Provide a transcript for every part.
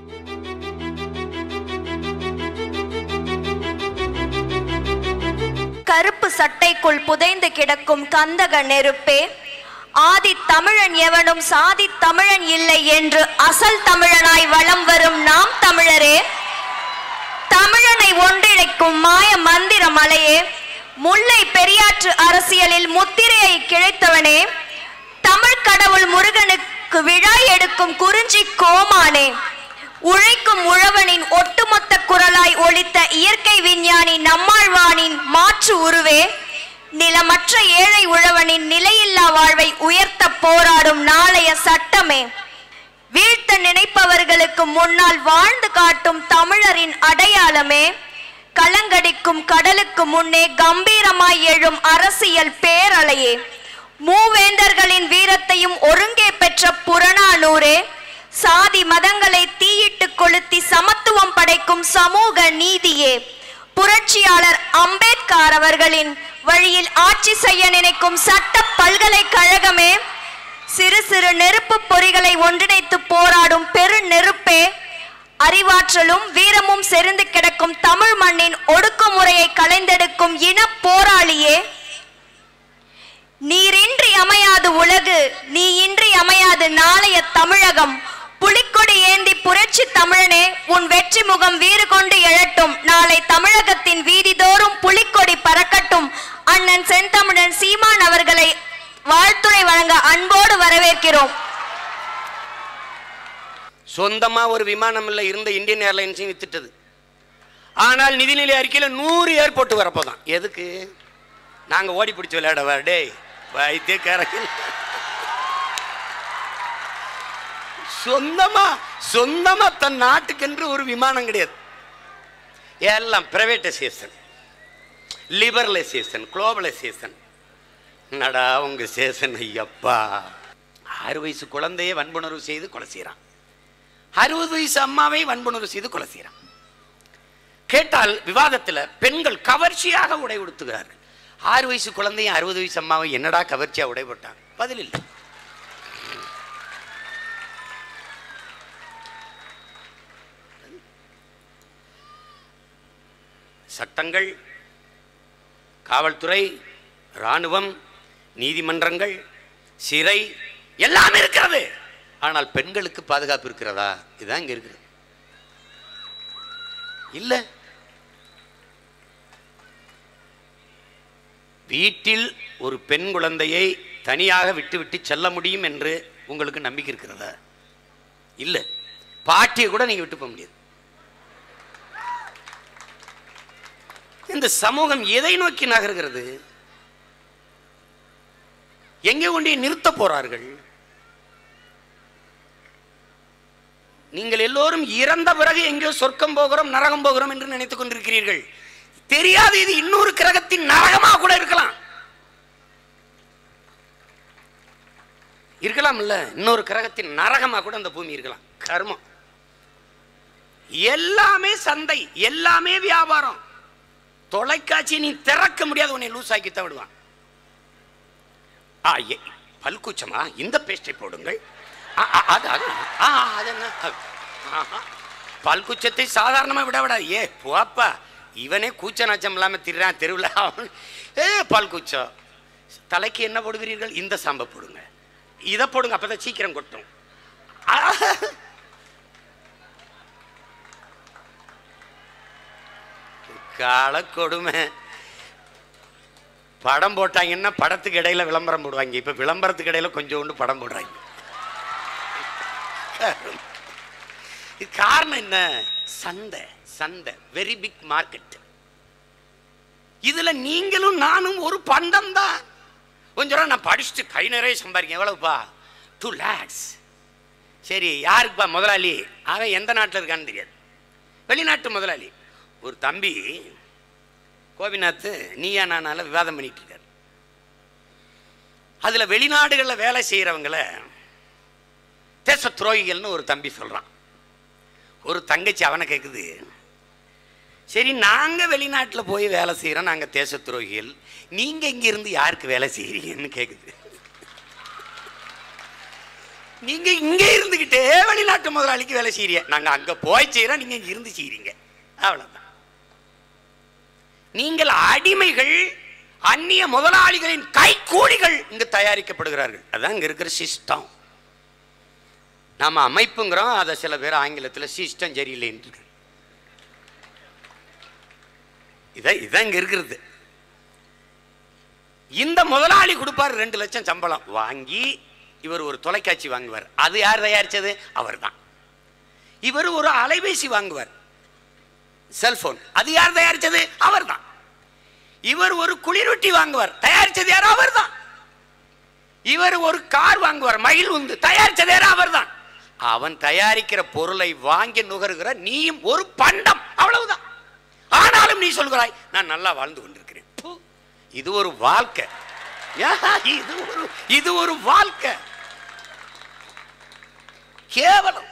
கருப்பு சட்டைக்குள் புதைந்து கிடக்கும் கந்தக நெருப்பே ஆதி தமிழன் எவனும் சாதி தமிழன் இல்லை என்று அசல் தமிழனாய் வலம் வரும் நாம் தமிழரே தமிழனை ஒன்றிணைக்கும் மாய மந்திர மலையே முல்லை பெரியாற்று அரசியலில் முத்திரையை கிழைத்தவனே தமிழ் கடவுள் முருகனுக்கு விழா எடுக்கும் குறிஞ்சி கோமானே உழைக்கும் உழவனின் ஒட்டுமொத்த குரலாய் ஒலித்த இயற்கை விஞ்ஞானி நம்மாழ்வானின் மாற்று உருவே நிலமற்ற ஏழை உழவனின் நிலையில்லா வாழ்வை உயர்த்த போராடும் நாளைய சட்டமே வீழ்த்த நினைப்பவர்களுக்கு முன்னால் வாழ்ந்து காட்டும் தமிழரின் அடையாளமே கலங்கடிக்கும் கடலுக்கு முன்னே கம்பீரமாய் எழும் அரசியல் பேரலையே மூவேந்தர்களின் வீரத்தையும் ஒருங்கே பெற்ற புறநானூரே சாதி மதங்களை தீயிட்டு கொளுத்தி சமத்துவம் படைக்கும் சமூக நீதியே புரட்சியாளர் அம்பேத்கர் அவர்களின் வழியில் ஆட்சி செய்ய நினைக்கும் சட்ட பல்கலைக்கழகமே சிறு சிறு நெருப்பு பொறிகளை ஒன்றிணைத்து போராடும் பெரு நெருப்பே அறிவாற்றலும் வீரமும் செறிந்து கிடக்கும் தமிழ் மண்ணின் ஒடுக்குமுறையை களைந்தெடுக்கும் இன போராளியே நீரின்றி அமையாது உலகு நீ இன்றி அமையாது நாளைய தமிழகம் புலிக்கொடி ஏந்தி புரட்சி தமிழனே உன் வெற்றி முகம் வீறு கொண்டு எழட்டும் நாளை தமிழகத்தின் வீதிதோறும் புலிக்கொடி பறக்கட்டும் அண்ணன் செந்தமிழன் சீமான் அவர்களை வாழ்த்துரை வழங்க அன்போடு வரவேற்கிறோம் சொந்தமா ஒரு விமானம் இல்லை இருந்த இந்தியன் ஏர்லைன்ஸையும் வித்துட்டது ஆனால் நிதிநிலை அறிக்கையில் நூறு ஏர்போர்ட் வரப்போதான் எதுக்கு நாங்க ஓடி பிடிச்சி விளையாடவா டேய் வைத்தியக்காரர்கள் சொந்தமா சொந்தமா தன் நாட்டுக்கென்று ஒரு விமானம் கிடையாது எல்லாம் பிரைவேட்டைசேஷன் லிபரலைசேஷன் குளோபலைசேஷன் என்னடா உங்க சேஷன் ஐயப்பா ஆறு வயசு குழந்தையை வன்புணர்வு செய்து கொலை செய்கிறான் அறுபது வயசு அம்மாவை வன்புணர்வு செய்து கொலை செய்கிறான் கேட்டால் விவாதத்தில் பெண்கள் கவர்ச்சியாக உடை உடுத்துகிறார்கள் ஆறு வயசு குழந்தையும் அறுபது வயசு அம்மாவை என்னடா கவர்ச்சியா உடை போட்டாங்க பதில் இல்லை சட்டங்கள் காவல்துறை இராணுவம் நீதிமன்றங்கள் சிறை எல்லாம் இருக்கிறது ஆனால் பெண்களுக்கு பாதுகாப்பு இருக்கிறதா இதுதான் இங்க இருக்கிறது இல்ல வீட்டில் ஒரு பெண் குழந்தையை தனியாக விட்டு விட்டு செல்ல முடியும் என்று உங்களுக்கு நம்பிக்கை இருக்கிறதா இல்ல பாட்டியை கூட நீங்க விட்டு போக முடியாது இந்த சமூகம் எதை நோக்கி நகர்கிறது எங்கே கொண்டே நிறுத்த போறார்கள் நீங்கள் எல்லோரும் இறந்த பிறகு எங்கேயோ சொர்க்கம் போகிறோம் நரகம் போகிறோம் என்று நினைத்துக் கொண்டிருக்கிறீர்கள் தெரியாது இது இன்னொரு கிரகத்தின் நரகமா கூட இருக்கலாம் இருக்கலாம் இல்ல இன்னொரு கிரகத்தின் நரகமா கூட அந்த பூமி இருக்கலாம் கர்மம் எல்லாமே சந்தை எல்லாமே வியாபாரம் தொலைக்காட்சி நீ திறக்க முடியாது உன்னை லூஸ் ஆக்கித்தான் விடுவான் ஆ ஏ பல்கூச்சமா இந்த பேஸ்டை போடுங்கள் ஆ, ஆ, அது அது ஆ ஆ, அது என்ன ஆஹா. பல்குச்சத்தை சாதாரணமாக விட விடாது ஏ போப்பா இவனே கூச்ச நாச்சம் இல்லாமல் திரிறான் தெருவில் அவன் ஏ பல்குச்சம் தலைக்கு என்ன போடுகிறீர்கள் இந்த சாம்பை போடுங்க இதை போடுங்க அப்பதான் சீக்கிரம் கொட்டும் ஆ. கால கொடுமை படம் போட்டாங்கன்னா படத்துக்கு இடையில விளம்பரம் போடுவாங்க இப்ப விளம்பரத்துக்கு இடையில கொஞ்சோண்டு படம் போடுறாங்க இது காரணம் என்ன சந்தை சந்தை வெரி பிக் மார்க்கெட் இதுல நீங்களும் நானும் ஒரு பண்டம் தான் கொஞ்சம் நேரம் நான் படிச்சுட்டு கை நிறைய சம்பாதிக்கேன் எவ்வளவுப்பா டூ லேக்ஸ் சரி யாருக்குப்பா முதலாளி அவன் எந்த நாட்டில் இருக்கான்னு தெரியாது வெளிநாட்டு முதலாளி ஒரு தம்பி கோபிநாத் நீயா நானால விவாதம் பண்ணிட்டு இருக்காரு அதுல வெளிநாடுகளில் வேலை செய்யறவங்கள தேச துரோகிகள்னு ஒரு தம்பி சொல்றான் ஒரு தங்கச்சி அவனை கேட்குது சரி நாங்க வெளிநாட்டுல போய் வேலை செய்யறோம் நாங்க தேச துரோகிகள் நீங்க இங்க இருந்து யாருக்கு வேலை செய்யறீங்கன்னு கேக்குது நீங்க இங்க இருந்துகிட்டே வெளிநாட்டு முதலாளிக்கு வேலை செய்யறீங்க நாங்க அங்க போய் செய்யறோம் நீங்க இங்க இருந்து செய்யறீங்க அவ்வளவுதான் நீங்கள் அடிமைகள் அந்நிய முதலாளிகளின் கைக்கூலிகள் இங்கு தயாரிக்கப்படுகிறார்கள் அதான் இங்க இருக்கிற சிஸ்டம் நாம அமைப்புங்கிறோம் அதை சில பேர் ஆங்கிலத்தில் சிஸ்டம் சரியில்லைன்னு இதான் இதான் இங்க இருக்கிறது இந்த முதலாளி கொடுப்பார் ரெண்டு லட்சம் சம்பளம் வாங்கி இவர் ஒரு தொலைக்காட்சி வாங்குவார் அது யார் தயாரிச்சது அவர்தான் இவர் ஒரு அலைபேசி வாங்குவார் செல்போன் அது யார் தயாரிச்சது அவர்தான் இவர் ஒரு குளிரொட்டி வாங்குவார் தயாரிச்சது யாரோ அவர்தான் இவர் ஒரு கார் வாங்குவார் மயில் உந்து தயாரிச்சது யாரோ அவர்தான் அவன் தயாரிக்கிற பொருளை வாங்கி நுகருகிற நீயும் ஒரு பண்டம் அவ்வளவுதான் ஆனாலும் நீ சொல்கிறாய் நான் நல்லா வாழ்ந்து கொண்டிருக்கிறேன் ப்பு, இது ஒரு வாழ்க்கை யா, இது ஒரு இது ஒரு வாழ்க்கை கேவலம்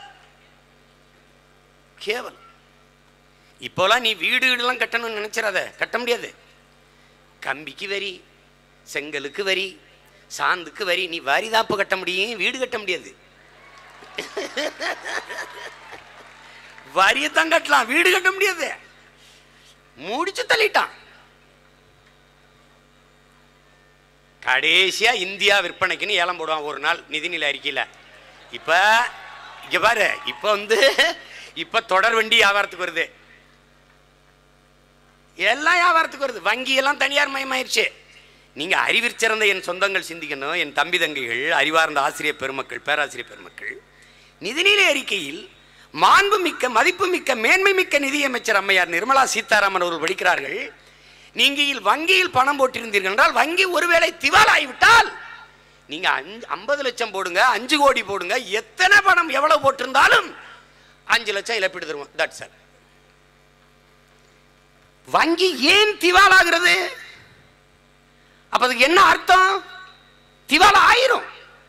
கேவலம் இப்போலாம் நீ வீடு வீடுலாம் கட்டணும்னு நினைச்சிடாத கட்ட முடியாது கம்பிக்கு வரி செங்கலுக்கு வரி சாந்துக்கு வரி நீ வரி தாப்பு கட்ட முடியும் வீடு கட்ட முடியாது வரியத்தான் கட்டலாம் வீடு கட்ட முடியாது முடிச்சு தள்ளிட்டான் கடைசியா இந்தியா விற்பனைக்குன்னு ஏலம் போடுவான் ஒரு நாள் நிதிநிலை அறிக்கையில இப்ப இங்க பாரு இப்ப வந்து இப்ப தொடர் வண்டி வியாபாரத்துக்கு வருது எல்லாம் வியாபாரத்துக்கு வருது வங்கி எல்லாம் தனியார் மயமாயிருச்சு நீங்க அறிவிற் சிறந்த என் சொந்தங்கள் சிந்திக்கணும் என் தம்பி தங்கைகள் அறிவார்ந்த ஆசிரியர் பெருமக்கள் பேராசிரியர் பெருமக்கள் நிதிநிலை அறிக்கையில் மாண்புமிக்க மதிப்புமிக்க மேன்மை மிக்க நிதியமைச்சர் அம்மையார் நிர்மலா சீதாராமன் அவர்கள் படிக்கிறார்கள் நீங்கள் வங்கியில் பணம் போட்டிருந்தீர்கள் என்றால் வங்கி ஒருவேளை திவாலாகிவிட்டால் நீங்க அஞ்சு ஐம்பது லட்சம் போடுங்க அஞ்சு கோடி போடுங்க எத்தனை பணம் எவ்வளவு போட்டிருந்தாலும் அஞ்சு லட்சம் இழப்பீடு தருவோம் தட் சார் வங்கி ஏன் திவாலாகிறது அப்ப அதுக்கு என்ன அர்த்தம் திவாலா ஆயிரும்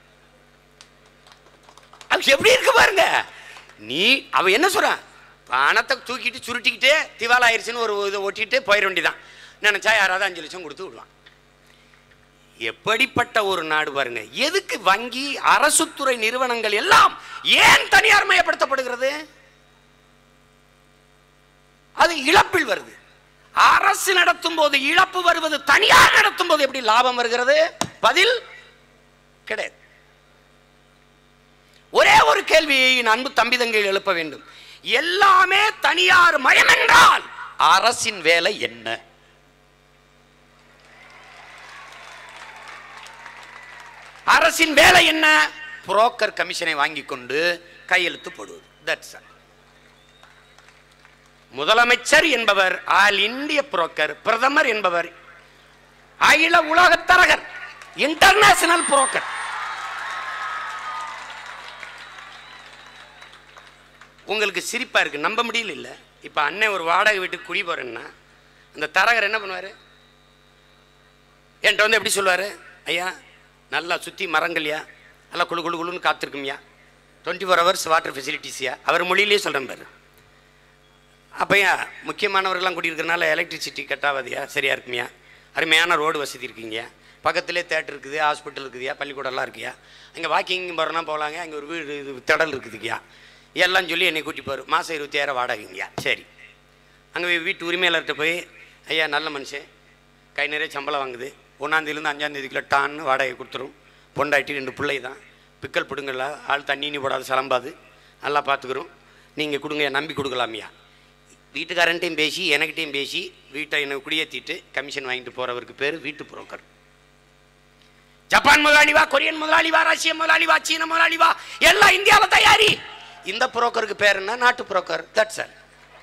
அது எப்படி இருக்கு பாருங்க நீ அவ என்ன சொல்றான் பணத்தை தூக்கிட்டு சுருட்டிக்கிட்டு திவாலா ஆயிருச்சுன்னு ஒரு இதை ஒட்டிட்டு போயிட வேண்டியதான் நினைச்சா யாராவது அஞ்சு லட்சம் கொடுத்து விடுவான் எப்படிப்பட்ட ஒரு நாடு பாருங்க எதுக்கு வங்கி அரசுத்துறை நிறுவனங்கள் எல்லாம் ஏன் தனியார் மயப்படுத்தப்படுகிறது அது இழப்பில் வருது அரசு நடத்தும் போது இழப்பு வருவது தனியார் நடத்தும் போது எப்படி லாபம் வருகிறது பதில் கிடையாது ஒரே ஒரு கேள்வியை என் அன்பு தம்பி தங்கைகள் எழுப்ப வேண்டும் எல்லாமே தனியார் மயம் என்றால் அரசின் வேலை என்ன அரசின் வேலை என்ன புரோக்கர் கமிஷனை வாங்கி கொண்டு கையெழுத்து போடுவது தட்ஸ் ஆல் முதலமைச்சர் என்பவர் ஆல் இந்திய புரோக்கர் பிரதமர் என்பவர் அகில உலகத் தரகர் இன்டர்நேஷனல் புரோக்கர் உங்களுக்கு சிரிப்பா இருக்கு நம்ப முடியல இல்ல இப்ப அண்ணன் ஒரு வாடகை வீட்டுக்கு குடி போறேன்னா அந்த தரகர் என்ன பண்ணுவாரு என்கிட்ட வந்து எப்படி சொல்லுவாரு ஐயா நல்லா சுத்தி மரங்கள்யா நல்லா குளு குளு குளுன்னு காத்திருக்கும்யா டுவெண்ட்டி ஃபோர் ஹவர்ஸ் வாட்டர் ஃபெசிலிட்டிஸ்யா அவர் மொழியிலேயே சொல்றேன் பாரு அப்பையா முக்கியமானவர்கள்லாம் குடியிருக்கிறனால எலக்ட்ரிசிட்டி கட் ஆகாதியா சரியா இருக்குமியா அருமையான ரோடு வசதி இருக்குங்க பக்கத்திலே தேட்டர் இருக்குது ஹாஸ்பிட்டல் இருக்குதுயா பள்ளிக்கூடம்லாம் இருக்குயா அங்கே வாக்கிங் போகிறோன்னா போகலாங்க அங்கே ஒரு வீடு இது திடல் இருக்குதுங்கய்யா எல்லாம் சொல்லி என்னை கூட்டி போகிற மாதம் இருபத்தாயிரம் வாடகைங்கய்யா சரி அங்கே வீட்டு உரிமையாளர்கிட்ட போய் ஐயா நல்ல மனுஷன் கை நிறைய சம்பளம் வாங்குது ஒன்றாந்தேதியிலேருந்து அஞ்சாந்தேதிக்குள்ள டான்னு வாடகை கொடுத்துரும் பொண்டாட்டி ரெண்டு பிள்ளை தான் பிக்கல் பிடுங்கல ஆள் தண்ணி நீ போடாது சலம்பாது நல்லா பார்த்துக்குறோம் நீங்கள் கொடுங்க நம்பி கொடுக்கலாமியா வீட்டுக்காரன்ட்டையும் பேசி எனக்கிட்டையும் பேசி வீட்டை என்னை குடியேற்றிட்டு கமிஷன் வாங்கிட்டு போகிறவருக்கு பேர் வீட்டு புரோக்கர் ஜப்பான் முதலாளி வா கொரியன் முதலாளி வா ரஷ்ய முதலாளி வா சீன முதலாளி வா எல்லாம் இந்தியாவில் தயாரி இந்த புரோக்கருக்கு பேர் என்ன நாட்டு புரோக்கர் தட் சார்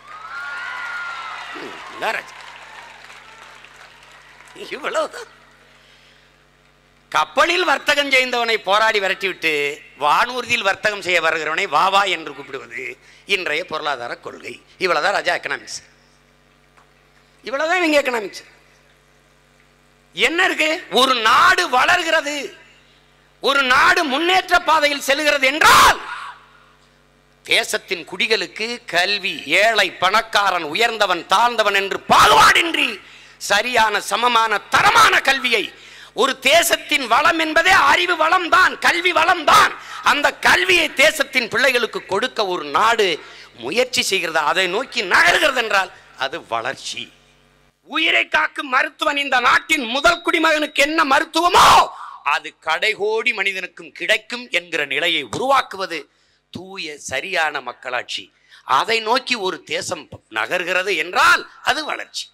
இவ்வளவுதான் கப்பலில் வர்த்தகம் செய்தவனை போராடி விரட்டிவிட்டு வானூர்தியில் வர்த்தகம் செய்ய வருகிறவனை வா வா என்று கூப்பிடுவது இன்றைய பொருளாதார கொள்கை இவ்வளவுதான் ராஜா எக்கனாமிக்ஸ் இவ்வளவுதான் இவங்க எக்கனாமிக்ஸ் என்ன இருக்கு ஒரு நாடு வளர்கிறது ஒரு நாடு முன்னேற்ற பாதையில் செல்கிறது என்றால் தேசத்தின் குடிகளுக்கு கல்வி ஏழை பணக்காரன் உயர்ந்தவன் தாழ்ந்தவன் என்று பாகுபாடின்றி சரியான சமமான தரமான கல்வியை ஒரு தேசத்தின் வளம் என்பதே அறிவு வளம் தான் கல்வி வளம் தான் அந்த கல்வியை தேசத்தின் பிள்ளைகளுக்கு கொடுக்க ஒரு நாடு முயற்சி செய்கிறது அதை நோக்கி நகர்கிறது என்றால் அது வளர்ச்சி உயிரை காக்கும் மருத்துவன் இந்த நாட்டின் முதல் குடிமகனுக்கு என்ன மருத்துவமோ அது கடைகோடி மனிதனுக்கும் கிடைக்கும் என்கிற நிலையை உருவாக்குவது தூய சரியான மக்களாட்சி அதை நோக்கி ஒரு தேசம் நகர்கிறது என்றால் அது வளர்ச்சி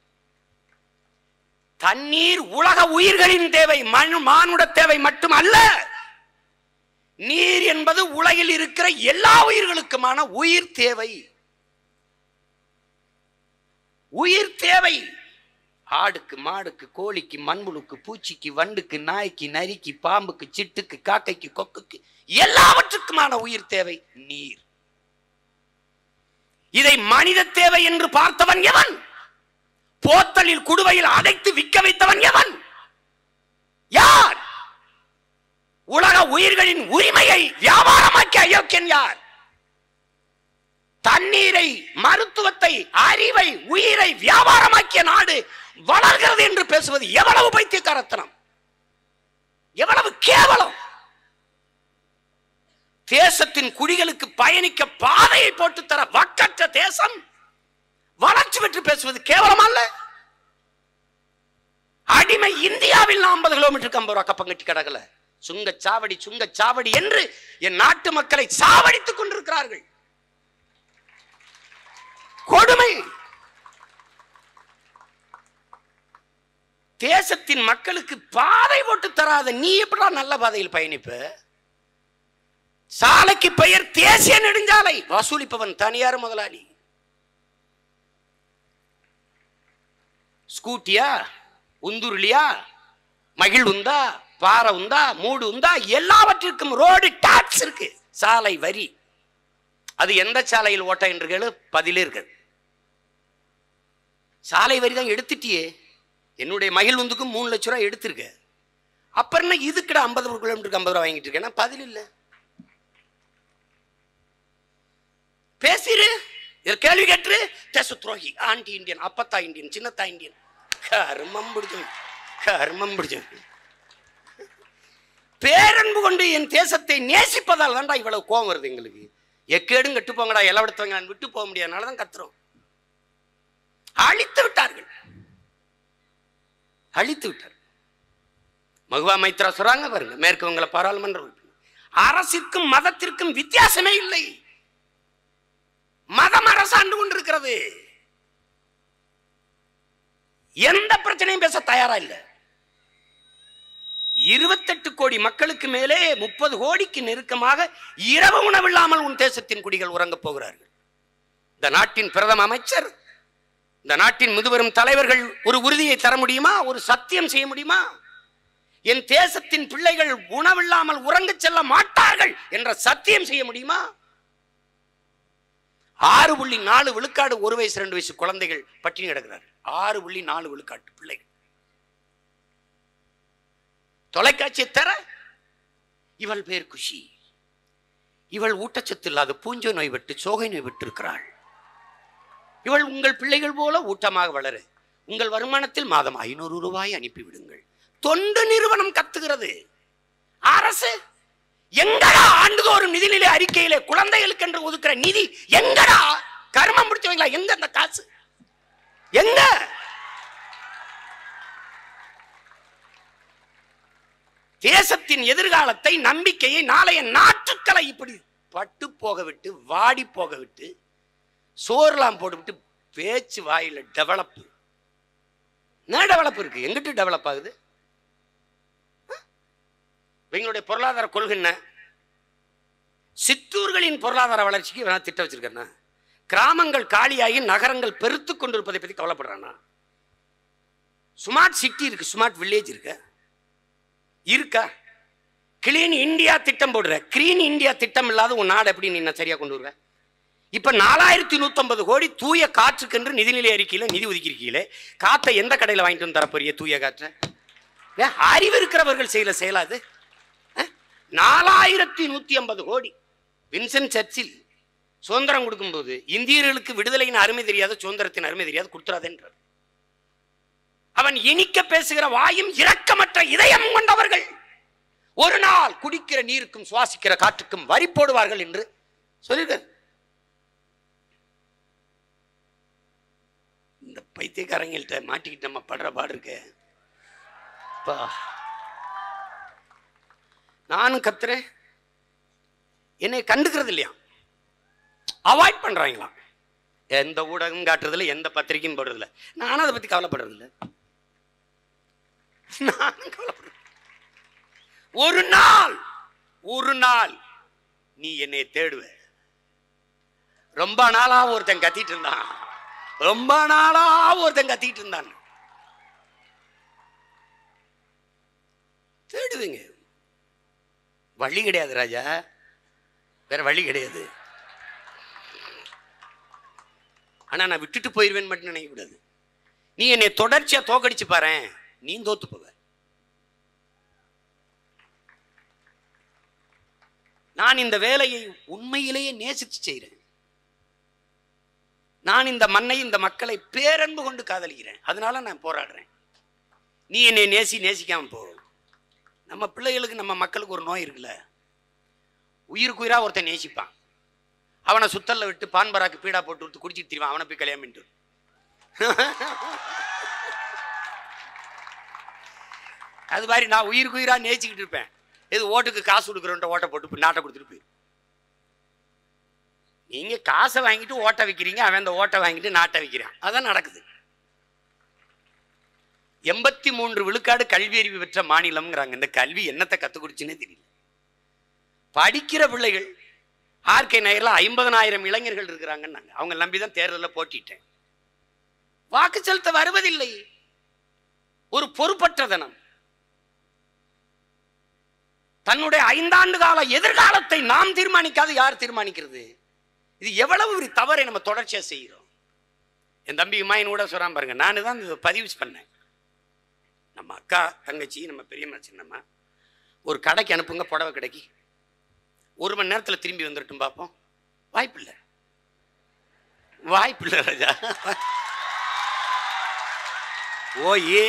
தண்ணீர் உலக உயிர்களின் தேவை மனு மானுட தேவை மட்டுமல்ல நீர் என்பது உலகில் இருக்கிற எல்லா உயிர்களுக்குமான உயிர் தேவை உயிர் தேவை ஆடுக்கு மாடுக்கு கோழிக்கு மண்புழுக்கு பூச்சிக்கு வண்டுக்கு நாய்க்கு நரிக்கு பாம்புக்கு சிட்டுக்கு காக்கைக்கு கொக்குக்கு எல்லாவற்றுக்குமான உயிர் தேவை நீர் இதை மனித தேவை என்று பார்த்தவன் எவன் போத்தலில் குடுவையில் அடைத்து விற்க வைத்தவன் எவன் யார் உலக உயிர்களின் உரிமையை வியாபாரமாக்கிய அயோக்கியன் யார் தண்ணீரை மருத்துவத்தை அறிவை உயிரை வியாபாரமாக்கிய நாடு வளர்கிறது என்று பேசுவது எவ்வளவு பைத்தியக்காரத்தனம் எவ்வளவு கேவலம் தேசத்தின் குடிகளுக்கு பயணிக்க பாதையை போட்டு தர வக்கற்ற தேசம் வளர்ச்சி பெற்று பேசுவது கேவலம் அல்ல அடிமை இந்தியாவில் ஐம்பது கிலோமீட்டருக்கு ஐம்பது ரூபா கப்பம் கட்டி கிடக்கல சுங்கச்சாவடி சுங்கச்சாவடி என்று என் நாட்டு மக்களை சாவடித்துக் கொண்டிருக்கிறார்கள் கொடுமை தேசத்தின் மக்களுக்கு பாதை போட்டு தராத நீ எப்படா நல்ல பாதையில் பயணிப்ப சாலைக்கு பெயர் தேசிய நெடுஞ்சாலை வசூலிப்பவன் தனியார் முதலாளி ஸ்கூட்டியா உந்துருளியா மகிழ் உந்தா பாறை உந்தா மூடு உந்தா எல்லாவற்றிற்கும் ரோடு டாக்ஸ் இருக்கு சாலை வரி அது எந்த சாலையில் ஓட்ட என்று கேளு பதிலே இருக்குது சாலை வரி தான் எடுத்துட்டியே என்னுடைய மகிழ் உந்துக்கும் மூணு லட்ச ரூபா எடுத்திருக்க அப்புறம் என்ன இதுக்கிட ஐம்பது கிலோமீட்டருக்கு ஐம்பது ரூபா வாங்கிட்டு இருக்கேன்னா பதில் இல்லை பேசிரு இதில் கேள்வி கேட்டு தேச துரோகி ஆண்டி இந்தியன் அப்பத்தா இந்தியன் சின்னத்தா இந்தியன் கர்மம் பிடிச்சவன் கர்மம் பிடிச்சவன் பேரன்பு கொண்டு என் தேசத்தை நேசிப்பதால் தான்டா இவ்வளவு கோவம் வருது எங்களுக்கு எக்கேடும் கெட்டு போங்கடா இலவடத்தவங்க நான் விட்டு போக முடியாதனால தான் கத்துறோம் அழித்து விட்டார்கள் அழித்து விட்டார் மகுவா மைத்ரா சொல்றாங்க பாருங்க மேற்கு வங்கள பாராளுமன்ற உறுப்பினர் அரசிற்கும் மதத்திற்கும் வித்தியாசமே இல்லை மதம் அரசாண்டு கொண்டிருக்கிறது எந்த பிரச்சனையும் பேச தயாரா இல்லை இருபத்தெட்டு கோடி மக்களுக்கு மேலே முப்பது கோடிக்கு நெருக்கமாக இரவு உணவில்லாமல் உன் தேசத்தின் குடிகள் உறங்கப் போகிறார்கள் இந்த நாட்டின் பிரதம அமைச்சர் இந்த நாட்டின் முதுபெரும் தலைவர்கள் ஒரு உறுதியை தர முடியுமா ஒரு சத்தியம் செய்ய முடியுமா என் தேசத்தின் பிள்ளைகள் உணவில்லாமல் உறங்கச் செல்ல மாட்டார்கள் என்ற சத்தியம் செய்ய முடியுமா ஆறு புள்ளி நாலு விழுக்காடு ஒரு வயசு ரெண்டு வயசு குழந்தைகள் பட்டினி கிடக்கிறார்கள் ஆறு புள்ளி நாலு விழுக்காட்டு பிள்ளைகள் தொலைக்காட்சியை தர இவள் பேர் குஷி இவள் ஊட்டச்சத்து இல்லாத பூஞ்சை நோய் விட்டு சோகை நோய் விட்டு இருக்கிறாள் இவள் உங்கள் பிள்ளைகள் போல ஊட்டமாக வளர உங்கள் வருமானத்தில் மாதம் ஐநூறு ரூபாய் அனுப்பிவிடுங்கள் தொண்டு நிறுவனம் கத்துகிறது அரசு எங்கடா ஆண்டுதோறும் நிதிநிலை அறிக்கையிலே குழந்தைகளுக்கு என்று ஒதுக்குற நிதி எங்கடா கர்மம் பிடிச்சவங்களா எங்க அந்த காசு எங்க தேசத்தின் எதிர்காலத்தை நம்பிக்கையை நாளைய நாட்டுக்களை இப்படி பட்டு போக விட்டு வாடி போக விட்டு சோறுலாம் போட்டுவிட்டு பேச்சு வாயில டெவலப் என்ன டெவலப் இருக்கு எங்கிட்டு டெவலப் ஆகுது ஆ? இவங்களுடைய பொருளாதார கொள்கை என்ன சிற்றூர்களின் பொருளாதார வளர்ச்சிக்கு வேணா திட்டம் வச்சிருக்கேன்னா கிராமங்கள் காலியாகி நகரங்கள் பெருத்து கொண்டிருப்பதை பத்தி கவலைப்படுறானா ஸ்மார்ட் சிட்டி இருக்கு ஸ்மார்ட் வில்லேஜ் இருக்கு இருக்கா கிளீன் இந்தியா திட்டம் போடுற கிரீன் இந்தியா திட்டம் இல்லாத உன் நாடு எப்படி நீ நான் சரியா கொண்டு வருவ இப்ப நாலாயிரத்தி நூத்தம்பது கோடி தூய காற்றுக்கென்று நிதிநிலை அறிக்கையில நிதி ஒதுக்கியிருக்கீங்களே காத்தை எந்த கடையில வாங்கிட்டு வந்து தரப்போறிய தூய காற்றை ஏன் அறிவு இருக்கிறவர்கள் செய்யல செயலாது நாலாயிரத்தி நூத்தி ஐம்பது கோடி வின்சென்ட் சர்ச்சில் சுதந்திரம் கொடுக்கும்போது இந்தியர்களுக்கு விடுதலையின் அருமை தெரியாத சுதந்திரத்தின் அருமை தெரியாத கொடுத்துறாதேன்றார் அவன் இனிக்க பேசுகிற வாயும் இரக்கமற்ற இதயம் கொண்டவர்கள் ஒரு நாள் குடிக்கிற நீருக்கும் சுவாசிக்கிற காற்றுக்கும் வரி போடுவார்கள் என்று சொல்லியிருக்கார் இந்த பைத்தியக்காரங்கள்ட்ட மாட்டிக்கிட்டு நம்ம படுற பாடு இருக்கே அப்பா. நானும் கத்துறேன் என்னை கண்டுக்கிறது இல்லையா அவாய்ட் பண்றாங்களாம் எந்த ஊடகம் காட்டுறதில்ல எந்த பத்திரிக்கையும் போடுறதில்ல நானும் அதை பத்தி கவலைப்படுறதில்ல நானும் கவலைப்படுறேன் ஒரு நாள் ஒரு நாள் நீ என்னை தேடுவ ரொம்ப நாளா ஒருத்தன் கத்திட்டு இருந்தான் ரொம்ப நாளா ஒருத்தன் கத்திட்டு இருந்தான் தேடுவீங்க வழி கிடையாது ராஜா வேற வழி கிடையாது ஆனா நான் விட்டுட்டு போயிருவேன் மட்டும் நினைக்க கூடாது நீ என்னை தொடர்ச்சியா தோக்கடிச்சு பாரேன் நீ தோத்து போவ நான் இந்த வேலையை உண்மையிலேயே நேசிச்சு செய்கிறேன் நான் இந்த மண்ணை இந்த மக்களை பேரன்பு கொண்டு காதலிக்கிறேன் அதனால நான் போராடுறேன் நீ என்னை நேசி நேசிக்காம போ நம்ம பிள்ளைகளுக்கு நம்ம மக்களுக்கு ஒரு நோய் இருக்குல்ல உயிருக்கு உயிரா ஒருத்தன் நேசிப்பான் அவனை சுத்தல்ல விட்டு பான்பராக்கு பீடா போட்டு விட்டு குடிச்சிட்டு திரிவான் அவனை போய் கல்யாணம் பண்ணிட்டு அது மாதிரி நான் உயிருக்கு உயிரா நேசிக்கிட்டு இருப்பேன் இது ஓட்டுக்கு காசு கொடுக்குறோன்ற ஓட்டை போட்டு போய் நாட்டை கொடுத்துட்டு போய் நீங்க காசை வாங்கிட்டு ஓட்டை வைக்கிறீங்க அவன் அந்த ஓட்டை வாங்கிட்டு நாட்டை வைக்கிறான் அதான் நடக்குது எண்பத்தி மூன்று விழுக்காடு கல்வி அறிவு பெற்ற மாநிலம்ங்கிறாங்க இந்த கல்வி என்னத்தை கத்து கொடுச்சுன்னே தெரியல படிக்கிற பிள்ளைகள் ஆர்கே நகர்ல ஐம்பதனாயிரம் இளைஞர்கள் இருக்கிறாங்கன்னாங்க அவங்க நம்பி தான் தேர்தலில் போட்டிட்டேன் வாக்கு செலுத்த வருவதில்லை ஒரு பொறுப்பற்றதனம் தன்னுடைய ஐந்தாண்டு கால எதிர்காலத்தை நாம் தீர்மானிக்காது யார் தீர்மானிக்கிறது இது எவ்வளவு ஒரு தவறை நம்ம தொடர்ச்சியா செய்கிறோம் என் தம்பி மாயின் கூட சொல்றான் பாருங்க நான் தான் இதை பதிவு பண்ணேன் நம்ம அக்கா தங்கச்சி நம்ம பெரியம்மா சின்னம்மா ஒரு கடைக்கு அனுப்புங்க புடவை கடைக்கு ஒரு மணி நேரத்தில் திரும்பி வந்துடட்டும் பார்ப்போம் வாய்ப்பில்லை வாய்ப்பில்லை ராஜா ஓயே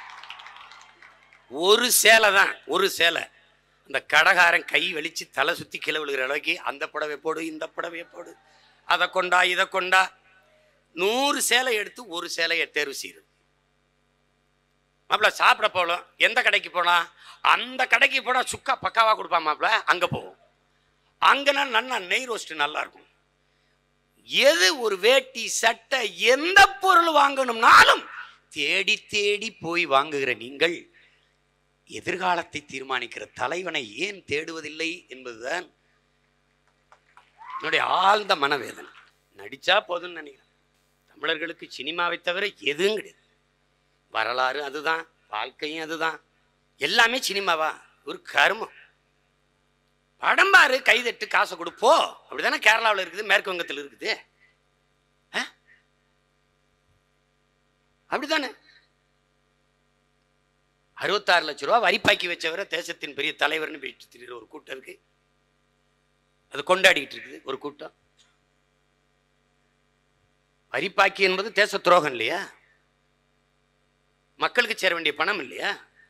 ஒரு சேலை தான் ஒரு சேலை அந்த கடைக்காரன் கை வெளிச்சு தலை சுத்தி கீழே விழுகிற அளவுக்கு அந்த புடவை போடு இந்த புடவையை போடு அதை கொண்டா இதை கொண்டா நூறு சேலை எடுத்து ஒரு சேலையை தேர்வு செய்யுது மாப்பிள சாப்பிட போகலாம் எந்த கடைக்கு போலாம் அந்த கடைக்கு போனால் சுக்கா பக்காவா கொடுப்பான் மாப்பிள அங்கே போவோம் அங்கனா நன்னா நெய் ரோஸ்ட் நல்லா இருக்கும் எது ஒரு வேட்டி சட்டை எந்த பொருள் வாங்கணும்னாலும் தேடி தேடி போய் வாங்குகிற நீங்கள் எதிர்காலத்தை தீர்மானிக்கிற தலைவனை ஏன் தேடுவதில்லை என்பதுதான் என்னுடைய ஆழ்ந்த மனவேதனை நடிச்சா போதும்னு நினைக்கிறேன் தமிழர்களுக்கு சினிமாவை தவிர எதுவும் கிடையாது வரலாறு அதுதான் வாழ்க்கையும் அதுதான் எல்லாமே சினிமாவா ஒரு கருமம் படம் பாரு கைதட்டு காசை கொடுப்போ அப்படிதானே கேரளாவில் இருக்குது மேற்கு வங்கத்தில் இருக்குது ஆ? அப்படிதானே அறுபத்தாறு லட்ச ரூபா வரிப்பாக்கி வச்சவரை தேசத்தின் பெரிய தலைவர்னு பேசிட்டு திரிகிற ஒரு கூட்டம் இருக்கு அது கொண்டாடிக்கிட்டு இருக்குது ஒரு கூட்டம் வரிப்பாக்கி என்பது தேச துரோகம் இல்லையா மக்களுக்கு சேர வேண்டிய பணம் இல்லையா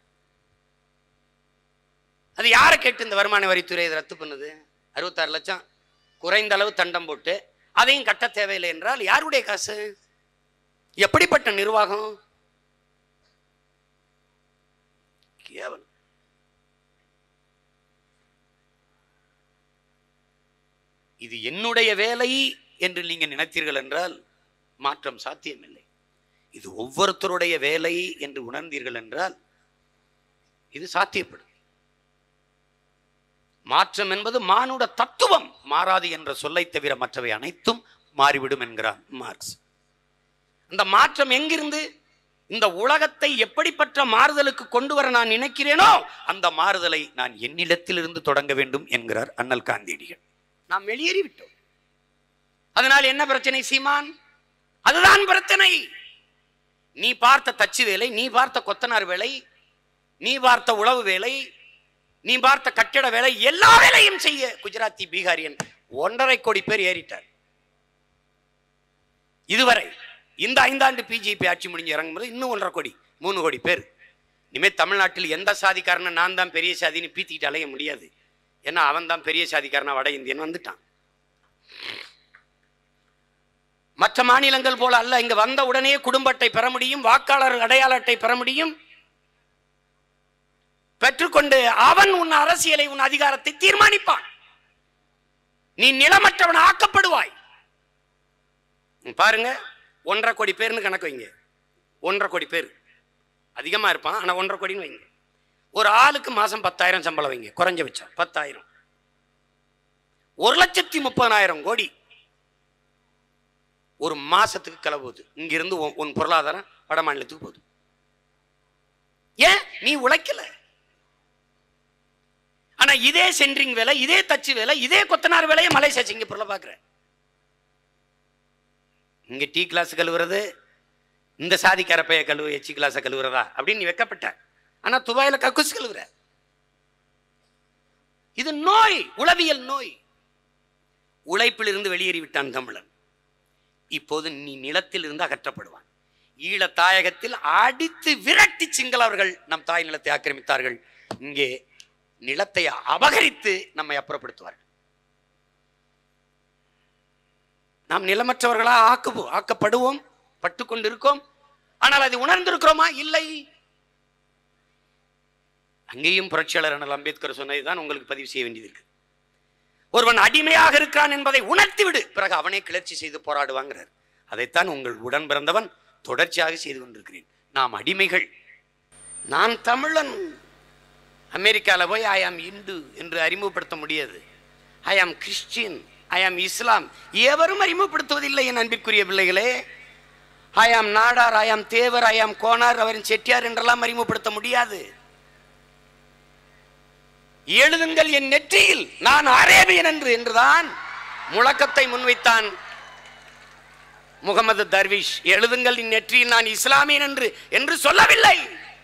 அது யாரை கேட்டு இந்த வருமான வரித்துறை இதை ரத்து பண்ணுது அறுபத்தாறு லட்சம் குறைந்த அளவு தண்டம் போட்டு அதையும் கட்ட தேவையில்லை என்றால் யாருடைய காசு எப்படிப்பட்ட நிர்வாகம் கேவலம் இது என்னுடைய வேலை என்று நீங்க நினைத்தீர்கள் என்றால் மாற்றம் சாத்தியமில்லை இது ஒவ்வொருத்தருடைய வேலை என்று உணர்ந்தீர்கள் என்றால் இது சாத்தியப்படும் மாற்றம் என்பது மானுட தத்துவம் மாறாது என்ற சொல்லை தவிர மற்றவை அனைத்தும் மாறிவிடும் என்கிறார் மார்க்ஸ் அந்த மாற்றம் எங்கிருந்து இந்த உலகத்தை எப்படிப்பட்ட மாறுதலுக்கு கொண்டு வர நான் நினைக்கிறேனோ அந்த மாறுதலை நான் என்னிடத்திலிருந்து தொடங்க வேண்டும் என்கிறார் அண்ணல் காந்தியடிகள் நாம் வெளியேறி விட்டோம் அதனால் என்ன பிரச்சனை சீமான் அதுதான் பிரச்சனை நீ பார்த்த தச்சு வேலை நீ பார்த்த கொத்தனார் வேலை நீ பார்த்த உழவு வேலை நீ பார்த்த கட்டிட வேலை எல்லா வேலையும் செய்ய குஜராத்தி பீகாரியன் ஒன்றரை கோடி பேர் ஏறிட்டார் இதுவரை இந்த ஐந்தாண்டு பிஜேபி ஆட்சி முடிஞ்சு இறங்கும்போது இன்னும் ஒன்றரை கோடி மூணு கோடி பேர் இனிமேல் தமிழ்நாட்டில் எந்த சாதிக்காரனும் நான் தான் பெரிய சாதின்னு பீத்திக்கிட்டு அலைய முடியாது ஏன்னா அவன் தான் பெரிய சாதிக்காரனா வட இந்தியன் வந்துட்டான் மற்ற மாநிலங்கள் போல அல்ல இங்க வந்த உடனே குடும்ப அட்டை பெற முடியும் வாக்காளர் அடையாள அட்டை பெற முடியும் பெற்றுக்கொண்டு அவன் உன் அரசியலை உன் அதிகாரத்தை தீர்மானிப்பான் நீ நிலமற்றவன் ஆக்கப்படுவாய் பாருங்க ஒன்றரை கோடி பேர்னு கணக்கு வைங்க ஒன்றரை கோடி பேர் அதிகமா இருப்பான் ஆனா ஒன்றரை கோடின்னு வைங்க ஒரு ஆளுக்கு மாசம் பத்தாயிரம் சம்பளம் வைங்க குறைஞ்சபட்சம் பத்தாயிரம் ஒரு லட்சத்தி முப்பதாயிரம் கோடி ஒரு மாசத்துக்கு கிளம்புது இங்கிருந்து உன் உன் பொருளாதாரம் வட மாநிலத்துக்கு போகுது ஏன் நீ உழைக்கல ஆனா இதே சென்ட்ரிங் வேலை இதே தச்சு வேலை இதே கொத்தனார் வேலையை மலேசியா சிங்கப்பூர்ல பாக்குற இங்க டீ கிளாஸ் கழுவுறது இந்த சாதிக்கார பைய கழுவு எச்சி கிளாஸை கழுவுறதா அப்படின்னு நீ வெக்கப்பட்ட ஆனா துபாயில கக்குஸ் கழுவுற இது நோய் உளவியல் நோய் உழைப்பிலிருந்து வெளியேறி விட்டான் தமிழன் இப்போது நீ நிலத்தில் இருந்து அகற்றப்படுவான் ஈழ தாயகத்தில் அடித்து விரட்டி சிங்களவர்கள் நம் தாய் நிலத்தை ஆக்கிரமித்தார்கள் இங்கே நிலத்தை அபகரித்து நம்மை அப்புறப்படுத்துவார்கள் நாம் நிலமற்றவர்களா ஆக்குவோம் ஆக்கப்படுவோம் பட்டு கொண்டிருக்கோம் ஆனால் அதை உணர்ந்திருக்கிறோமா இல்லை அங்கேயும் புரட்சியாளர் அண்ணல் அம்பேத்கர் சொன்னதை உங்களுக்கு பதிவு செய்ய வேண்டியது இருக்கு ஒருவன் அடிமையாக இருக்கிறான் என்பதை உணர்த்தி விடு பிறகு அவனே கிளர்ச்சி செய்து போராடுவாங்கிறார் அதைத்தான் உங்கள் உடன் பிறந்தவன் தொடர்ச்சியாக செய்து கொண்டிருக்கிறேன் நாம் அடிமைகள் நான் தமிழன் அமெரிக்காவில் போய் ஐ ஆம் இந்து என்று அறிமுகப்படுத்த முடியாது ஐ ஆம் கிறிஸ்டியன் ஐ ஆம் இஸ்லாம் எவரும் அறிமுகப்படுத்துவதில்லை என் அன்பிற்குரிய பிள்ளைகளே ஐ ஆம் நாடார் ஐ ஆம் தேவர் ஐ ஆம் கோனார் அவரின் செட்டியார் என்றெல்லாம் அறிமுகப்படுத்த முடியாது எழுதுங்கள் என் நெற்றியில் நான் அரேபியன் என்று என்றுதான் முழக்கத்தை முன்வைத்தான் முகமது தர்விஷ் எழுதுங்கள் என் நெற்றியில் நான் இஸ்லாமியன் என்று என்று சொல்லவில்லை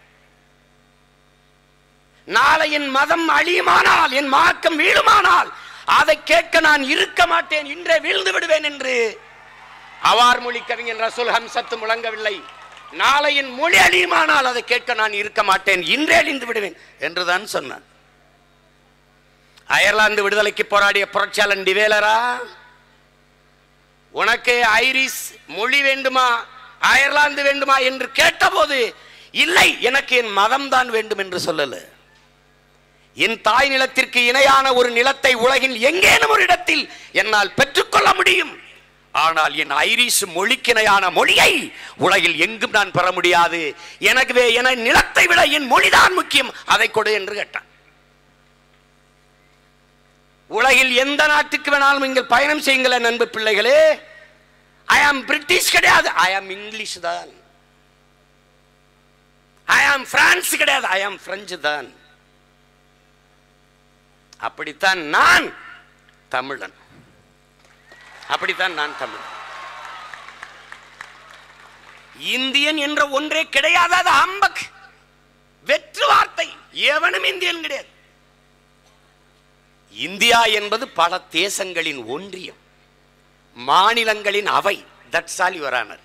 நாளை என் மதம் அழியுமானால் என் மார்க்கம் வீழுமானால் அதை கேட்க நான் இருக்க மாட்டேன் இன்றே வீழ்ந்து விடுவேன் என்று அவார் மொழி கவிஞன் ரசூல் ஹம்சத்து முழங்கவில்லை நாளை என் மொழி அழியுமானால் அதை கேட்க நான் இருக்க மாட்டேன் இன்றே அழிந்து விடுவேன் என்றுதான் சொன்னான் அயர்லாந்து விடுதலைக்கு போராடிய புரட்சியாளன் டிவேலரா உனக்கு ஐரிஸ் மொழி வேண்டுமா அயர்லாந்து வேண்டுமா என்று கேட்டபோது இல்லை எனக்கு என் மதம் தான் வேண்டும் என்று சொல்லல என் தாய் நிலத்திற்கு இணையான ஒரு நிலத்தை உலகில் எங்கேனும் ஒரு இடத்தில் என்னால் பெற்றுக்கொள்ள முடியும் ஆனால் என் ஐரிஷ் மொழிக்கிணையான மொழியை உலகில் எங்கும் நான் பெற முடியாது எனக்கு என நிலத்தை விட என் மொழிதான் முக்கியம் அதை கொடு என்று கேட்டான் உலகில் எந்த நாட்டுக்கு வேணாலும் நீங்கள் பயணம் செய்யுங்களேன் நண்பு பிள்ளைகளே ஐ ஆம் பிரிட்டிஷ் கிடையாது ஐ ஆம் இங்கிலீஷ் தான் ஐ ஆம் பிரான்ஸ் கிடையாது ஐ ஆம் பிரெஞ்சு தான் அப்படித்தான் நான் தமிழன் அப்படித்தான் நான் தமிழன் இந்தியன் என்ற ஒன்றே கிடையாது அது அம்பக் வெற்று வார்த்தை எவனும் இந்தியன் கிடையாது இந்தியா என்பது பல தேசங்களின் ஒன்றியம் மாநிலங்களின் அவை தட்ஸ் ஆல் யுவரானர்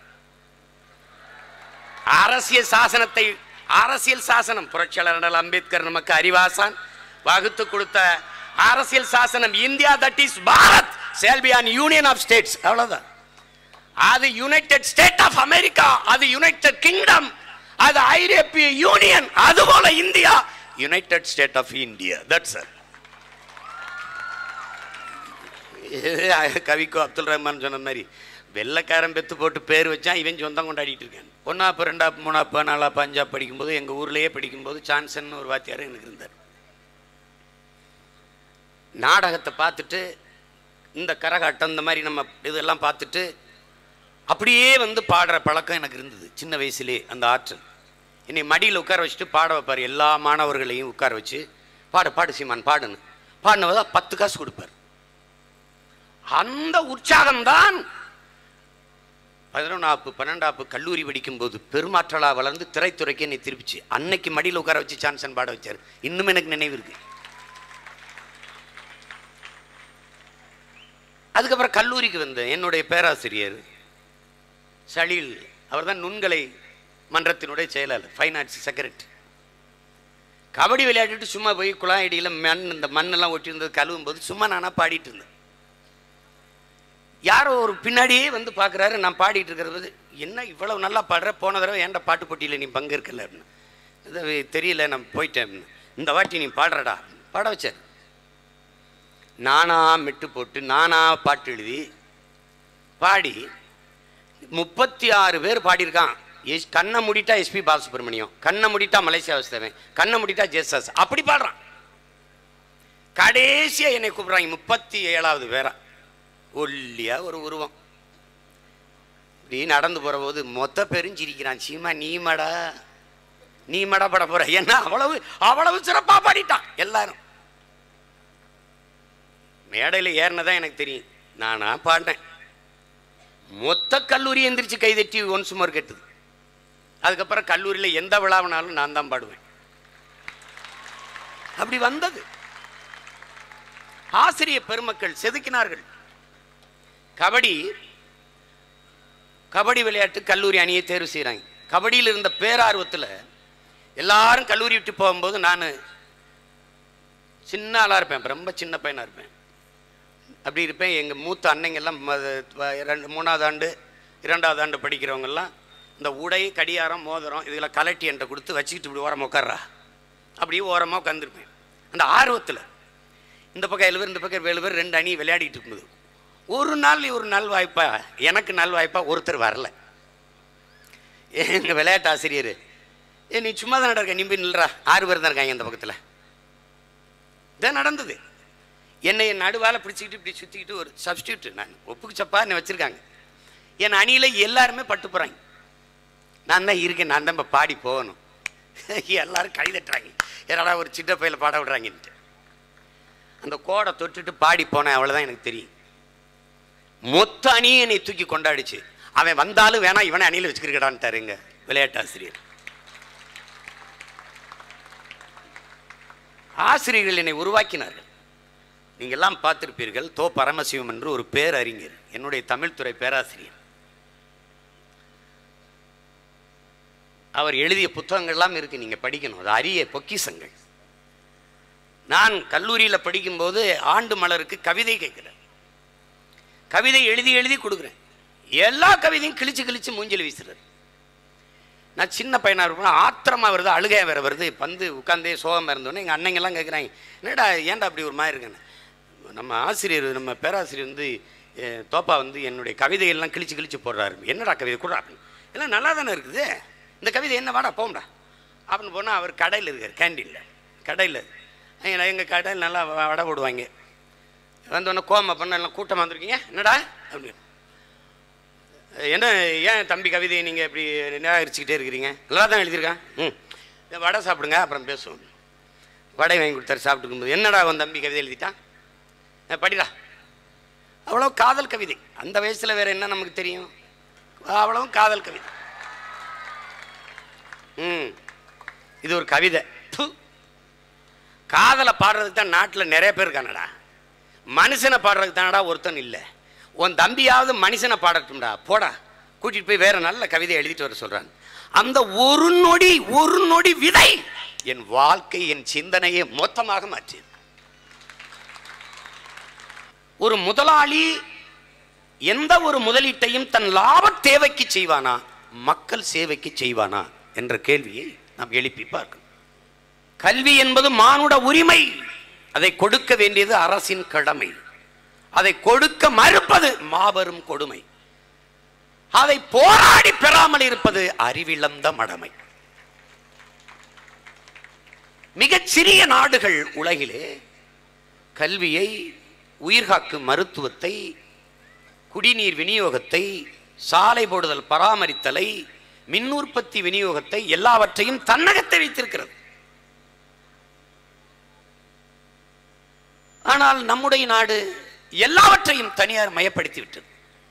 அரசியல் சாசனத்தை அரசியல் சாசனம் புரட்சியாளர் அண்ணல் அம்பேத்கர் நமக்கு அறிவாசான் வகுத்து கொடுத்த அரசியல் சாசனம் India that is Bharat shall be an union of states அவ்வளவுதான் அது யுனைடெட் ஸ்டேட் ஆஃப் அமெரிக்கா அது யுனைடெட் கிங்டம் அது ஐரோப்பிய யூனியன் அதுபோல India united state of India that's sir Kavikko Abdul Rahman சொன்ன மாதிரி வெள்ளைக்காரன் பெத்து போட்டு பேர் வச்சான் இவன் சொந்தம் கொண்டாடிட்டு இருக்கான் ஒன்னாப்பு ரெண்டாப்பு மூணாப்பு நாலாப்பு அஞ்சாப்பு படிக்கும்போது எங்கள் ஊர்லேயே படிக்கும்போது சான்சன் ஒரு வாத்தியார் எனக்கு இருந்தார் நாடகத்தை பார்த்துட்டு இந்த கரகாட்டம் இந்த மாதிரி நம்ம இதெல்லாம் பார்த்துட்டு அப்படியே வந்து பாடுற பழக்கம் எனக்கு இருந்தது சின்ன வயசுலே அந்த ஆற்றல் என்னை மடியில் உட்கார வச்சுட்டு பாட வைப்பார் எல்லா மாணவர்களையும் உட்கார வச்சு பாடு பாடு சீமான் பாடுன்னு பாடினவதா பத்து காசு கொடுப்பார் அந்த உற்சாகம்தான் பதினொன்றாப்பு பன்னெண்டாப்பு கல்லூரி படிக்கும்போது பெருமாற்றலா வளர்ந்து திரைத்துறைக்கு என்னை திருப்பிச்சு அன்னைக்கு மடியில் உட்கார வச்சு சான்சன் பாட வச்சார் இன்னும் எனக்கு நினைவு இருக்கு அதுக்கப்புறம் கல்லூரிக்கு வந்தேன் என்னுடைய பேராசிரியர் சலீல் அவர் தான் நுண்கலை மன்றத்தினுடைய செயலாளர் ஃபைன் ஆர்ட்ஸ் செக்ரட்டரி கபடி விளையாடிட்டு சும்மா போய் குழாயடியில் மண் இந்த மண்ணெல்லாம் ஒட்டியிருந்தது கழுவும் போது சும்மா நானா பாடிட்டு இருந்தேன் யாரோ ஒரு பின்னாடியே வந்து பார்க்குறாரு நான் பாடிட்டு இருக்கிறது என்ன இவ்வளவு நல்லா பாடுற போன தடவை ஏன்டா பாட்டு போட்டியில் நீ பங்கேற்கல அப்படின்னு இது தெரியல நான் போயிட்டேன் அப்படின்னு. இந்த வாட்டி நீ பாடுறடா பாட வச்சார் நானா மெட்டு போட்டு நானா பாட்டு எழுதி பாடி முப்பத்தி ஆறு பேர் பாடியிருக்கான் எஸ் கண்ணை முடிட்டா எஸ்பி பாலசுப்ரமணியம் கண்ணை முடிட்டா மலேசியா வசுதவன் கண்ணை முடிட்டா ஜெசஸ் அப்படி பாடுறான் கடைசியா என்னை கூப்பிடுறாங்க முப்பத்தி ஏழாவது பேரா ஒல்லியா ஒரு உருவம் இப்படி நடந்து போற போது மொத்த பேரும் சிரிக்கிறான் சீமா நீமடா நீ மடா பட போற ஏன்னா அவ்வளவு அவ்வளவு சிறப்பா பாடிட்டான் எல்லாரும் மேடையில் ஏறினதான் எனக்கு தெரியும் நானா பாடினேன் மொத்த கல்லூரி எந்திரிச்சு கைதட்டி ஒன்ஸ் மோர் கெட்டுது அதுக்கப்புறம் கல்லூரியில் எந்த விழாவினாலும் நான் தான் பாடுவேன் அப்படி வந்தது ஆசிரிய பெருமக்கள் செதுக்கினார்கள் கபடி கபடி விளையாட்டு கல்லூரி அணியை தேர்வு செய்கிறாங்க கபடியில் இருந்த பேரார்வத்தில் எல்லாரும் கல்லூரி விட்டு போகும்போது நான் சின்ன ஆளாக இருப்பேன் ரொம்ப சின்ன பையனாக இருப்பேன் அப்படி இருப்பேன் எங்கள் மூத்த அன்னைங்கெல்லாம் ம- வ- ரெண்டு மூணாவது ஆண்டு இரண்டாவது ஆண்டு படிக்கிறவங்கெல்லாம் இந்த உடை கடியாரம் மோதிரம் இதெல்லாம் கலட்டி என்கிட்ட கொடுத்து வச்சுக்கிட்டு இப்படி ஓரமாக உட்கார்றா அப்படியே ஓரமாக உட்காந்துருப்பேன் அந்த ஆர்வத்தில் இந்த பக்கம் ஏழு பேர் இந்த பக்கம் ஏழு பேர் ரெண்டு அணி விளையாடிட்டு இருக்கும்போது ஒரு நாள் ஒரு நல் வாய்ப்பா எனக்கு நல் வாய்ப்பா ஒருத்தர் வரல எங்கள் விளையாட்டு ஆசிரியர் ஏ நீ சும்மா தான் இருக்க நீ போய் நில்றா ஆறு பேர் தான் இருக்காங்க இந்த பக்கத்தில் இதான் நடந்தது என்னை என் நடுவால பிடிச்சிக்கிட்டு இப்படி சுற்றிக்கிட்டு ஒரு சப்ஸ்டியூட் நான் ஒப்புக்கு சப்பா என்னை வச்சுருக்காங்க என் அணியில் எல்லாருமே பட்டு போகிறாங்க நான் தான் இருக்கேன் நான் தான் இப்போ பாடி போகணும் எல்லாரும் கை தட்டுறாங்க என்னடா ஒரு சின்ன பையில பாட விடுறாங்கன்ட்டு அந்த கோடை தொட்டுட்டு பாடி போனேன் அவ்வளோதான் எனக்கு தெரியும் மொத்த அணியை என்னை தூக்கி கொண்டாடிச்சு அவன் வந்தாலும் வேணா இவனை அணியில் வச்சுக்கிறடான்ட்டாரு எங்க விளையாட்டு ஆசிரியர் ஆசிரியர்கள் என்னை உருவாக்கினார்கள் நீங்கள் எல்லாம் பார்த்திருப்பீர்கள் தோ பரமசிவம் என்று ஒரு பேரறிஞர் என்னுடைய தமிழ்துறை பேராசிரியர் அவர் எழுதிய புத்தகங்கள்லாம் இருக்கு நீங்க படிக்கணும் அது அரிய பொக்கிசங்கள் நான் கல்லூரியில் படிக்கும்போது ஆண்டு மலருக்கு கவிதை கேட்கிறேன் கவிதை எழுதி எழுதி கொடுக்குறேன் எல்லா கவிதையும் கிழிச்சு கிழிச்சு மூஞ்சில் வீசுறாரு நான் சின்ன பையனாக இருப்பேன் ஆத்திரமா வருது அழுகையா வேற வருது பந்து உட்காந்தே சோகமாக இருந்தோன்னே எங்கள் அன்னைங்கெல்லாம் கேட்குறாங்க என்னடா ஏன்டா அப்படி ஒரு மாதிரி இருக்கேன்னு நம்ம ஆசிரியர் நம்ம பேராசிரியர் வந்து அஹ், தோப்பா வந்து என்னுடைய கவிதையெல்லாம் கிழிச்சு கிழிச்சு போடுறாரு என்னடா கவிதை கூட அப்படின்னு எல்லாம் நல்லா தானே இருக்குது இந்த கவிதை என்ன வாடா போம்டா அப்படின்னு போனால் அவர் கடையில் இருக்கார் கேண்டீனில் கடையில் எங்கள் எங்கள் கடையில் நல்லா வ- வடை போடுவாங்க வந்தோடனே கோம பண்ண எல்லாம் கூட்டமாக வந்திருக்கீங்க என்னடா அப்படின்னு என்ன ஏன் தம்பி கவிதையை நீங்கள் இப்படி நிராகரிச்சுக்கிட்டே இருக்கிறீங்க நல்லா தான் எழுதியிருக்கான் ம் இந்த வடை சாப்பிடுங்க அப்புறம் பேசுவோம் வடை வாங்கி கொடுத்தாரு சாப்பிட்டு இருக்கும்போது என்னடா உன் தம்பி கவிதை எழுதிட்டான் அஹ் படிடா அவ்வளோ காதல் கவிதை அந்த வயசில் வேற என்ன நமக்கு தெரியும் அவ்வளவும் காதல் கவிதை ம் இது ஒரு கவிதை ப்பு. காதலை பாடுறதுக்கு தான் நாட்டில் நிறைய பேர் இருக்கானடா மனுஷனை பாடுறதுக்கு தானடா ஒருத்தன் இல்லை உன் தம்பியாவது மனுஷனை பாடட்டும்டா போடா கூட்டிட்டு போய் வேற நல்ல கவிதை எழுதிட்டு வர சொல்றான் அந்த ஒரு நொடி ஒரு நொடி விதை என் வாழ்க்கை என் சிந்தனையை மொத்தமாக மாற்றியது ஒரு முதலாளி எந்த ஒரு முதலீட்டையும் தன் லாப தேவைக்கு செய்வானா மக்கள் சேவைக்கு செய்வானா என்ற கேள்வியை நாம் எழுப்பி பார்க்கணும் கல்வி என்பது மானுட உரிமை அதை கொடுக்க வேண்டியது அரசின் கடமை அதை கொடுக்க மறுப்பது மாபெரும் கொடுமை அதை போராடி பெறாமல் இருப்பது அறிவிழந்த மடமை மிகச் சிறிய நாடுகள் உலகிலே கல்வியை உயிர்காக்கும் மருத்துவத்தை குடிநீர் விநியோகத்தை சாலை போடுதல் பராமரித்தலை மின் உற்பத்தி விநியோகத்தை எல்லாவற்றையும் தன்னகத்தை வைத்திருக்கிறது ஆனால் நம்முடைய நாடு எல்லாவற்றையும் தனியார் மயப்படுத்தி விட்டது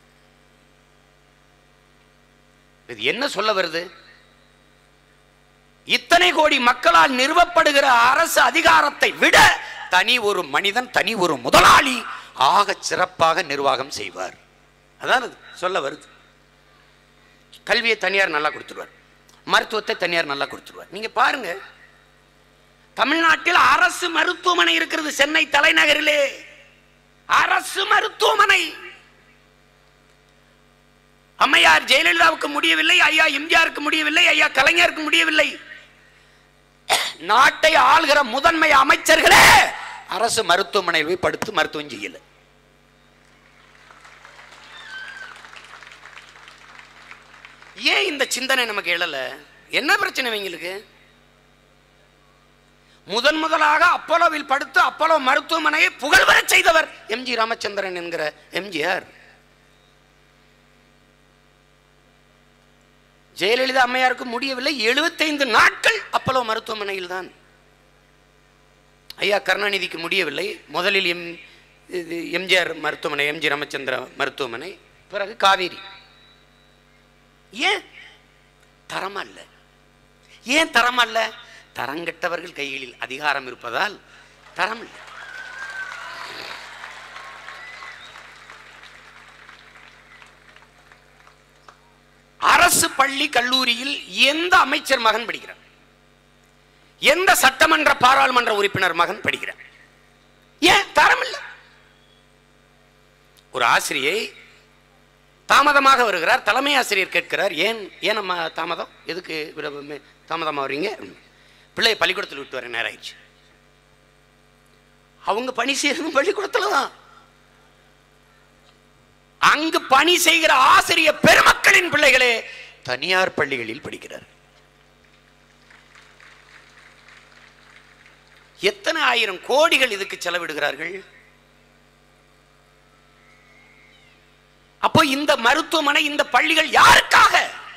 இது என்ன சொல்ல வருது இத்தனை கோடி மக்களால் நிறுவப்படுகிற அரசு அதிகாரத்தை விட தனி ஒரு மனிதன் தனி ஒரு முதலாளி ஆக சிறப்பாக நிர்வாகம் செய்வார் அதான் அது சொல்ல வருது கல்வியை தனியார் நல்லா கொடுத்துருவார் மருத்துவத்தை தனியார் நல்லா கொடுத்துருவார் நீங்க பாருங்க தமிழ்நாட்டில் அரசு மருத்துவமனை இருக்கிறது சென்னை தலைநகரிலே அரசு மருத்துவமனை அம்மையார் ஜெயலலிதாவுக்கு முடியவில்லை ஐயா எம்ஜிஆருக்கு முடியவில்லை ஐயா கலைஞருக்கு முடியவில்லை நாட்டை ஆள்கிற முதன்மை அமைச்சர்களே அரசு மருத்துவமனையில் போய் படுத்து மருத்துவம் செய்யல ஏன் இந்த சிந்தனை நமக்கு எழல என்ன பிரச்சனை இவங்களுக்கு முதன் முதலாக அப்போலோவில் படுத்து அப்போலோ மருத்துவமனையை புகழ்வரச் செய்தவர் எம்ஜி ராமச்சந்திரன் என்கிற எம்ஜிஆர் ஜெயலலிதா அம்மையாருக்கு முடியவில்லை 75 நாட்கள் அப்போலோ மருத்துவமனையில் தான் ஐயா கருணாநிதிக்கு முடியவில்லை முதலில் எம் இது எம்ஜிஆர் மருத்துவமனை எம்ஜி ராமச்சந்திர மருத்துவமனை பிறகு காவேரி ஏன் தரமா இல்ல ஏன் தரமா இல்ல தரங்கெட்டவர்கள் கைகளில் அதிகாரம் இருப்பதால் தரம் இல்லை அரசு பள்ளி கல்லூரியில் எந்த அமைச்சர் மகன் படிக்கிறார் எந்த சட்டமன்ற பாராளுமன்ற உறுப்பினர் மகன் படிக்கிறார் ஏன் தரம் இல்லை ஒரு ஆசிரியை தாமதமாக வருகிறார் தலைமை ஆசிரியர் கேட்கிறார் ஏன் ஏன் நம்ம தாமதம் எதுக்கு இவ்வளவு மே- தாமதமா வர்றீங்க பிள்ளையை பள்ளிக்கூடத்தில் விட்டு வர நேரம் ஆயிடுச்சு அவங்க பணி செய்யறதும் பள்ளிக்கூடத்துல தான் அங்கு பணி செய்கிற ஆசிரியர் பெருமக்களின் பிள்ளைகளே தனியார் பள்ளிகளில் படிக்கிறார் எத்தனை ஆயிரம் கோடிகள் இதுக்கு செலவிடுகிறார்கள் அப்போ இந்த மருத்துவமனை இந்த பள்ளிகள் யாருக்காக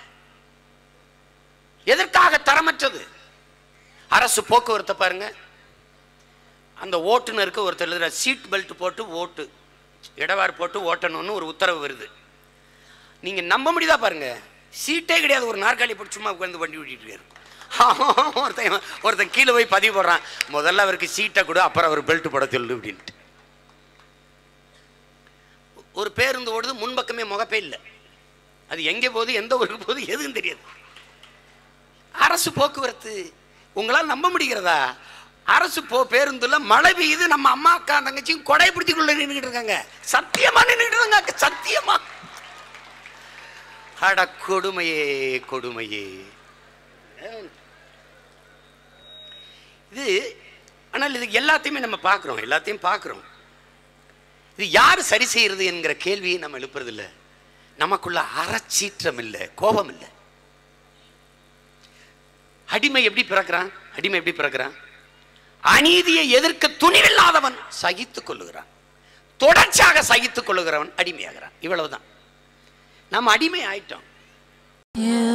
எதற்காக தரமற்றது அரசு போக்குவரத்தை பாருங்க அந்த ஓட்டுநருக்கு ஒருத்தர் எழுதுற சீட் பெல்ட் போட்டு ஓட்டு இடவார் போட்டு ஓட்டணும்னு ஒரு உத்தரவு வருது நீங்க நம்ப முடியுதா பாருங்க சீட்டே கிடையாது ஒரு நாற்காலி போட்டு சும்மா உட்கார்ந்து வண்டி ஓட்டிட்டு இருக்காரு ஒருத்தன் ஒருத்தன் கீழே போய் பதிவு போடுறான் முதல்ல அவருக்கு சீட்டை கொடு அப்புறம் அவர் பெல்ட் போட சொல்லு அப்படின்ட்டு ஒரு பேருந்து ஓடுது முன்பக்கமே முகப்பே இல்லை அது எங்கே போகுது எந்த ஊருக்கு போகுது எதுவும் தெரியாது அரசு போக்குவரத்து உங்களால் நம்ப முடிகிறதா அரசு போ பேருந்துல மழை பெய்யுது நம்ம அம்மா அக்கா தங்கச்சியும் கொடை பிடிச்சிக்குள்ள நின்றுட்டு இருக்காங்க சத்தியமா நின்றுட்டு இருக்காங்க சத்தியமா அட கொடுமையே கொடுமையே இது ஆனால் இது எல்லாத்தையுமே நம்ம பார்க்குறோம் எல்லாத்தையும் பார்க்குறோம் இது யார் சரி செய்யறது என்கிற கேள்வியை நம்ம எழுப்புறதில்ல நமக்குள்ள அறச்சீற்றம் இல்லை கோபம் இல்லை அடிமை எப்படி பிறக்கிறான் அடிமை எப்படி பிறக்கிறான் அநீதியை எதிர்க்க துணிவில்லாதவன் சகித்துக் கொள்ளுகிறான் தொடர்ச்சியாக சகித்துக் கொள்ளுகிறவன் அடிமையாகிறான் இவ்வளவுதான் நம்ம அடிமை ஆயிட்டோம் You